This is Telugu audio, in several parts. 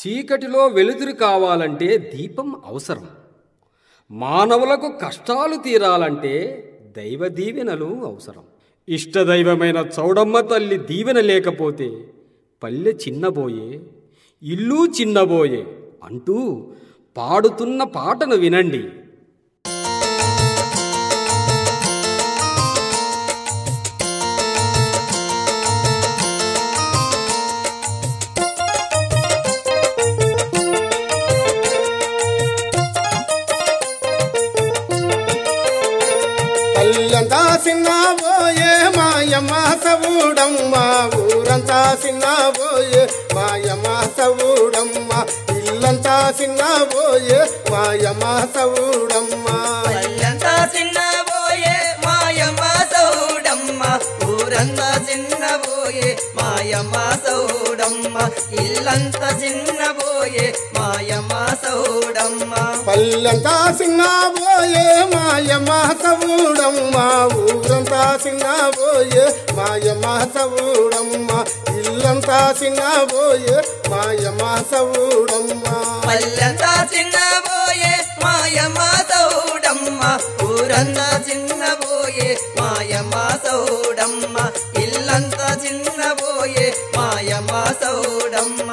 చీకటిలో వెలుతురు కావాలంటే దీపం అవసరం మానవులకు కష్టాలు తీరాలంటే దైవ దీవెనలు అవసరం ఇష్టదైవమైన చౌడమ్మ తల్లి దీవెన లేకపోతే పల్లె చిన్నబోయే ఇల్లు చిన్నబోయే అంటూ పాడుతున్న పాటను వినండి పల్లెంతా సిన్నబోయే మాయమ్మ సవుడమ్మ ఊరంతా సిన్నబోయే మాయమ్మ సవుడమ్మ ఇల్లంతా సిన్నబోయే మాయమ్మ సవుడమ్మ పల్లెంతా చిన్నబోయే మాయమ్మ సౌడమ్మ ఊరంతా చిన్నబోయే మాయమ్మ సౌడమ్మ ఇల్లంతా చిన్నబోయే మాయమ్మ సౌడమ్మ పల్లెంతా సిన్నబోయే మాయమ్మ సవుడమ్మ ఊరంతా సిన్నబోయే మాయమ్మ సవుడమ్మ ఇల్లంతా సిన్నబోయే మాయమ్మ సవుడమ్మ పల్లెంతా చిన్నబోయే మాయమ్మ సౌడమ్మ ఊరంతా చిన్నబోయే మాయమ్మ సౌడమ్మ ఇల్లంతా చిన్నబోయే మాయమ్మ సౌడమ్మ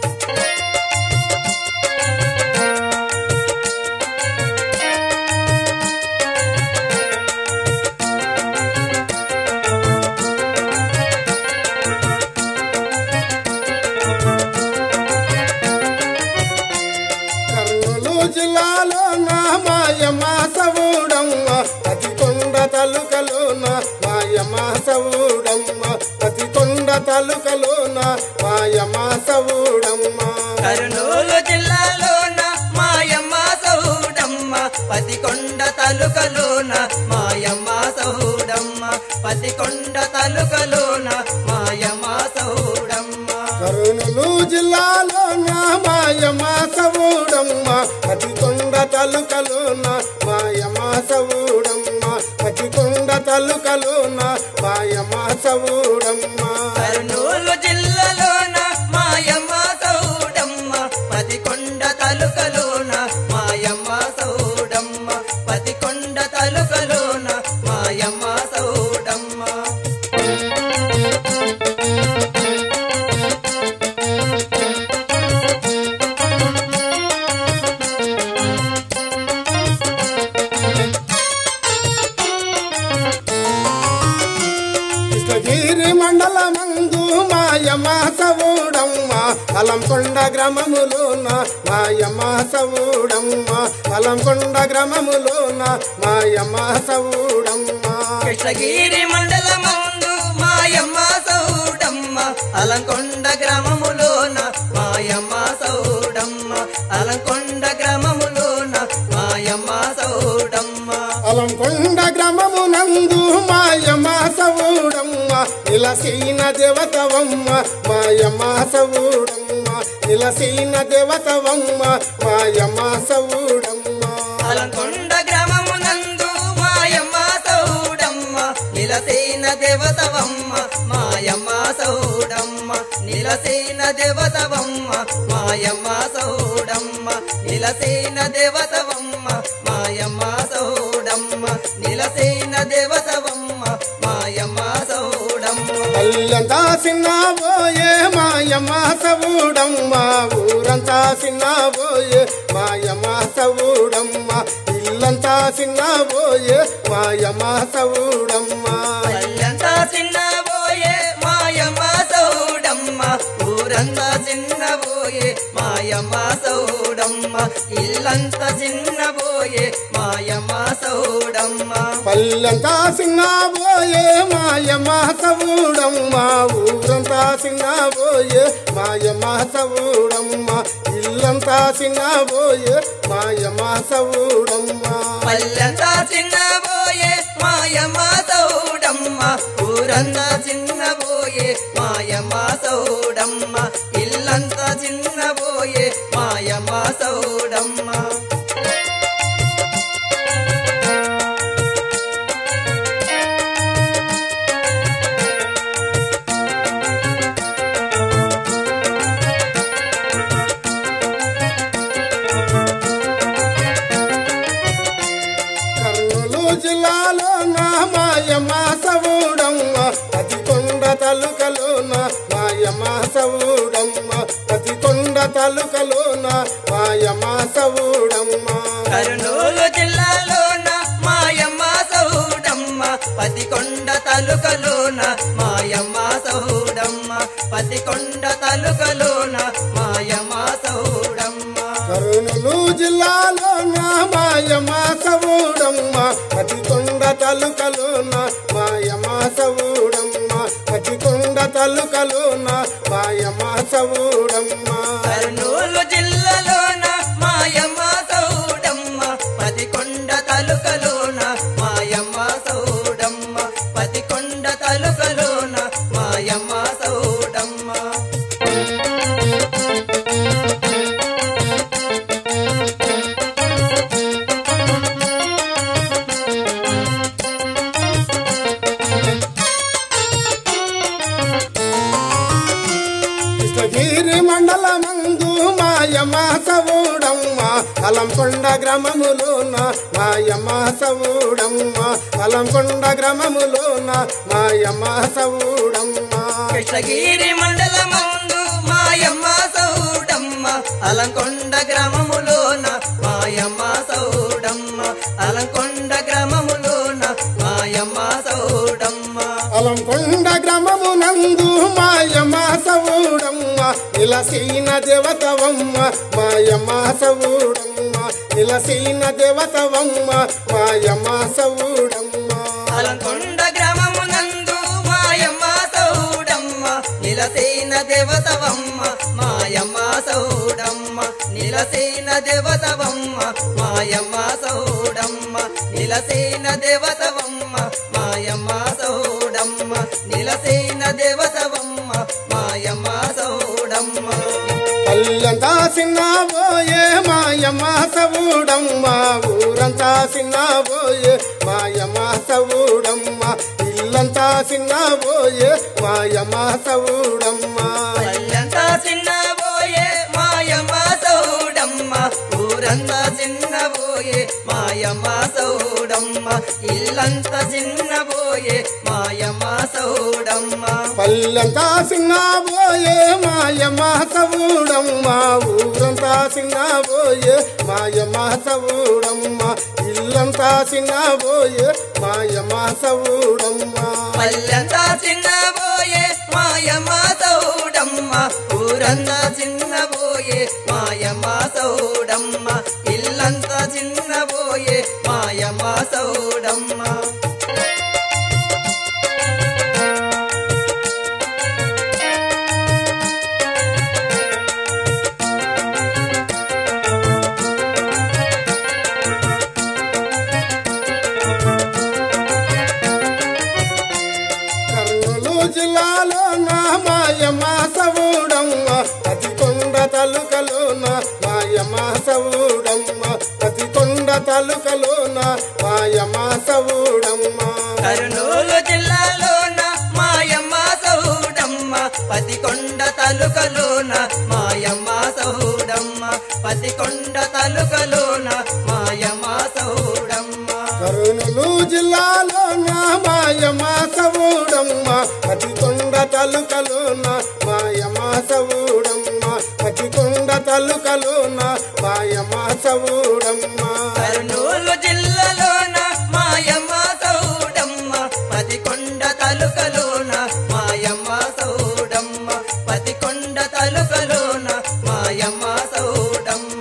కర్నూలు జిల్లాలో నా మాయమ్మ సవుడమ్మ అతి కొండ తలుకలోన మాయమ్మ సవుడమ్మ అతి కొండ తలుకలోన మాయమ్మ సవుడమ్మ కర్నూలు జిల్లాలోన మాయమ్మ సౌడమ్మ పతికొండ తలుకలోన మాయమ్మ సౌడమ్మ పతికొండ తలుకలోన మాయమ్మ సౌడమ్మ కర్నూలు జిల్లాలో నా మాయమ్మ సవుడమ్మ అతి కొండ తలుకలోన మాయమ్మ సవుడమ్మ అతి కొండ తలుకలోన మాయమ్మ సవుడమ్మ కర్నూలు జిల్లాలోన మాయమ్మ సౌడమ్మ పతికొండ తలుకలోన మాయమ్మ సౌడమ్మ పతికొండ తలుకలోన మాయమ్మ సౌడమ్మ కృష్ణగిరి మండలమందు మాయమ్మ సవుడమ్మ అలంకొండ గ్రామములోన మాయమ్మ సవుడమ్మ అలంకొండ గ్రామములోన మాయమ్మ సవుడమ్మ కృష్ణగిరి మండలమందు మాయమ్మ సౌడమ్మ అలంకొండ గ్రామములోన మాయమ్మ సౌడమ్మ అలంకొండ గ్రామములోన మాయమ్మ సౌడమ్మ అలంకొండ గ్రామమునందు మాయమ్మ సవుడమ్మ నిలసీన దేవతవమ్మ మాయమ్మ సవుడమ్మ నిలసీన దేవతవమ్మ మాయమ్మ సవుడమ్మ అలంకొండ గ్రామమునందు మాయమ్మ సౌడమ్మ నిలసేన దేవతవమ్మ మాయమ్మ సౌడమ్మ నిలసేన దేవతవమ్మ మాయమ్మ సౌడమ్మ నిలసేన దేవతవమ్మ మాయమ్మ సౌడమ్మ నిలసేన దేవతవమ్మ మాయమ్మ సౌడమ్మ పల్లెంతా సిన్నబోయే మాయమ్మ సవుడమ్మ ఊరంతా సిన్నబోయే మాయమ్మ సవుడమ్మ ఇల్లంతా సిన్నబోయే మాయమ్మ సవుడమ్మ పల్లెంతా చిన్నబోయే మాయమ్మ సౌడమ్మ ఊరంతా చిన్నబోయే మాయమ్మ సౌడమ్మ ఇల్లంతా చిన్నబోయే మాయమ్మ సౌడమ్మ పల్లెంతా సిన్నబోయే మాయమ్మ సవుడమ్మ ఊరంతా సిన్నబోయే మాయమ్మ సవుడమ్మ ఇల్లంతా సిన్నబోయే మాయమ్మ సవుడమ్మ పల్లెంతా చిన్నబోయే మాయమ్మ సౌడమ్మ ఊరంతా చిన్నబోయే మాయమ్మ సౌడమ్మ ఇల్లంతా చిన్నబోయే మాయమ్మ సౌడమ్మ ప్రతి కొండ తలుకలోన మాయమ్మ సవుడమ్మ కర్నూలు జిల్లాలోన మాయమ్మ సౌడమ్మ పతికొండ తలుకలోన మాయమ్మ సౌడమ్మ పతికొండ తలుకలోన మాయమ్మ సౌడమ్మ కరుణులు జిల్లాలోన మాయమ్మ సవుడమ్మ ప్రతి కొండ తలుకలోన మాయమ్మ సవుడమ్మ ప్రతి కొండ తలుకలోన మాయమ్మ సవుడమ్మ కర్నూలు జిల్లాలోన మాయమ్మ సౌడమ్మ పతికొండ తలుకలోన మాయమ్మ సౌడమ్మ పతికొండ తలుకలోన మాయమ్మ సౌడమ్మ కృష్ణగిరి మండలమందు మాయమ్మ సవుడమ్మ అలంకొండ గ్రామములోన మాయమ్మ సవుడమ్మ అలంకొండ గ్రామములోన మాయమ్మ సవుడమ్మ కృష్ణగిరి మండలమందు మాయమ్మ సౌడమ్మ అలంకొండ గ్రామములోన మాయమ్మ సౌడమ్మ అలంకొండ గ్రామములోన మాయమ్మ సౌడమ్మ అలంకొండ గ్రామమునందు మాయమ్మ సవుడమ్మ నిలసీన దేవతవమ్మ మాయమ్మ సవుడమ్మ నిలసీన దేవతవమ్మ మాయమ్మ సవుడమ్మ అలంకొండ గ్రామమునందు మాయమ్మ సౌడమ్మ నిలసేన దేవతవమ్మ మాయమ్మ సౌడమ్మ నిలసేన దేవతవమ్మ మాయమ్మ సౌడమ్మ నిలసేన దేవతవమ్మ మాయమ్మ సౌడమ్మ నిలసేన దేవతవమ్మ మాయమ్మ సౌడమ్మ పల్లెంతా సిన్నబోయే మాయమ్మ సవుడమ్మ ఊరంతా సిన్నబోయే మాయమ్మ సవుడమ్మ ఇల్లంతా సిన్నబోయే మాయమ్మ సవుడమ్మ పల్లెంతా చిన్నబోయే మాయమ్మ సౌడమ్మ ఊరంతా చిన్నబోయే మాయమ్మ సౌడమ్మ ఇల్లంతా చిన్నబోయే మాయమ్మ సౌడమ్మ పల్లెంతా సిన్నబోయే మాయమ్మ సవుడమ్మ ఊరంతా సిన్నబోయే మాయమ్మ సవుడమ్మ ఇల్లంతా సిన్నబోయే మాయమ్మ సవుడమ్మ పల్లెంతా చిన్నబోయే మాయమ్మ సౌడమ్మ ఊరంతా చిన్నబోయే మాయమ్మ సౌడమ్మ ఇల్లంతా చిన్నబోయే మాయమ్మ సౌడమ్మ కర్నూలు జిల్లాలో నా మాయమ్మ సవుడమ్మ అతి కొండ తలుకలోన మాయమ్మ సవుడమ్మ అతి కొండ తలుకలోన మాయమ్మ సవుడమ్మ కర్నూలు జిల్లాలోన మాయమ్మ సౌడమ్మ పతికొండ తలుకలోన మాయమ్మ సౌడమ్మ పతికొండ తలుకలోన మాయమ్మ సౌడమ్మ కర్నూలు జిల్లాలో నా మాయమ్మ సవుడమ్మ అతి కొండ తలుకలోన మాయమ్మ సవుడమ్మ అతి కొండ తలుకలోన మాయమ్మ సవుడమ్మ కర్నూలు జిల్లాలోన మాయమ్మ సౌడమ్మ పతికొండ తలుకలోన మాయమ్మ సౌడమ్మ పతికొండ తలుకలోన మాయమ్మ సౌడమ్మ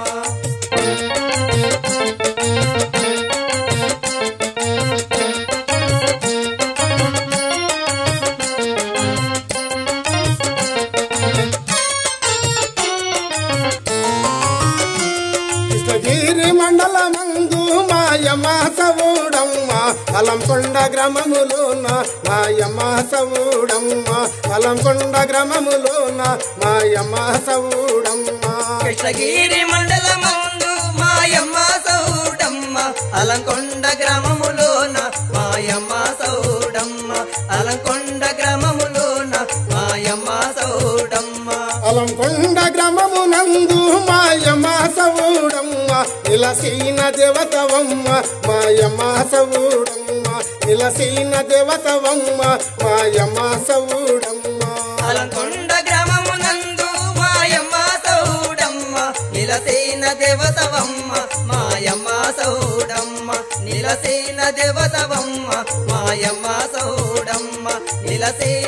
కృష్ణగిరి మండలమందు మాయమ్మ సవుడమ్మ అలంకొండ గ్రామములోన మాయమ్మ సవుడమ్మ అలంకొండ గ్రామములోన మాయమ్మ సవుడమ్మ కృష్ణగిరి మండలమందు మాయమ్మ సౌడమ్మ అలంకొండ గ్రామములోన మాయమ్మ సౌడమ్మ అలంకొండ గ్రామములోన మాయమ్మ సౌడమ్మ అలంకొండ గ్రామమునందు మాయమ్మ సవుడమ్మ నిలసీన దేవతవమ్మ మాయమ్మ సవుడమ్మ నిలసీన దేవతవమ్మ మాయమ్మ సవుడమ్మ అలంకొండ గ్రామమునందు మాయమ్మ నిలసేన దేవతవమ్మ మాయమ్మ సౌడమ్మ నిలసేన దేవతవమ్మ మాయమ్మ సౌడమ్మ నిలసేన